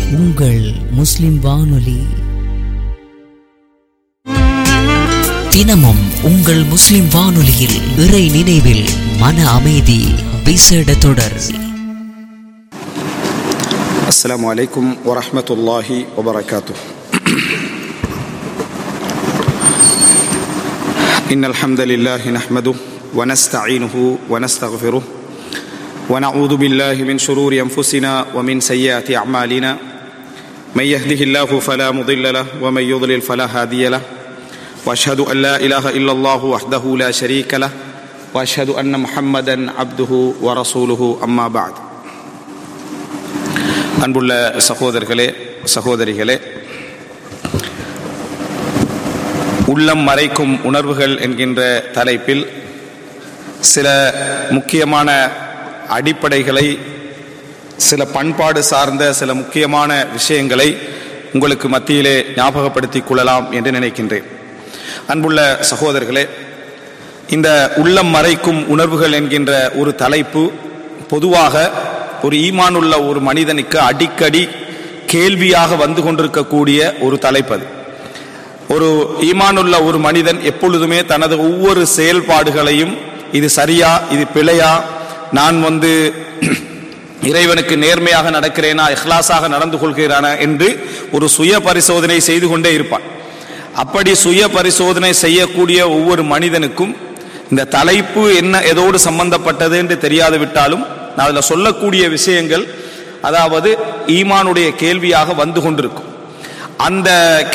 உங்கள் முஸ்லிம் வானொலி தினமும் உங்கள் முஸ்லிம் வானொலியில் இறை நினைவில் மன அமைதி விசேட தொடர் السلام عليكم ورحمة الله وبركاته إن الحمد لله نحمده ونستعينه ونستغفره ونعوذ بالله من شرور أنفسنا ومن سيئات أعمالنا من يهده الله فلا مضل له ومن يضلل فلا هادي له وأشهد أن لا إله إلا الله وحده لا شريك له وأشهد أن محمدا عبده ورسوله أما بعد அன்புள்ள சகோதரர்களே சகோதரிகளே உள்ளம் மறைக்கும் உணர்வுகள் என்கின்ற தலைப்பில் சில முக்கியமான அடிப்படைகளை சில பண்பாடு சார்ந்த சில முக்கியமான விஷயங்களை உங்களுக்கு மத்தியிலே ஞாபகப்படுத்திக் கொள்ளலாம் என்று நினைக்கின்றேன் அன்புள்ள சகோதரர்களே இந்த உள்ளம் மறைக்கும் உணர்வுகள் என்கின்ற ஒரு தலைப்பு பொதுவாக ஒரு ஈமானுள்ள ஒரு மனிதனுக்கு அடிக்கடி கேள்வியாக வந்து கொண்டிருக்கக்கூடிய ஒரு தலைப்பு அது ஒரு ஈமானுள்ள ஒரு மனிதன் எப்பொழுதுமே தனது ஒவ்வொரு செயல்பாடுகளையும் இது சரியா இது பிழையா நான் வந்து இறைவனுக்கு நேர்மையாக நடக்கிறேனா இஹ்லாஸாக நடந்து கொள்கிறானா என்று ஒரு சுய பரிசோதனை செய்து கொண்டே இருப்பான் அப்படி சுய பரிசோதனை செய்யக்கூடிய ஒவ்வொரு மனிதனுக்கும் இந்த தலைப்பு என்ன எதோடு சம்பந்தப்பட்டது என்று தெரியாது விட்டாலும் நான் அதில் சொல்லக்கூடிய விஷயங்கள் அதாவது ஈமானுடைய கேள்வியாக வந்து கொண்டிருக்கும் அந்த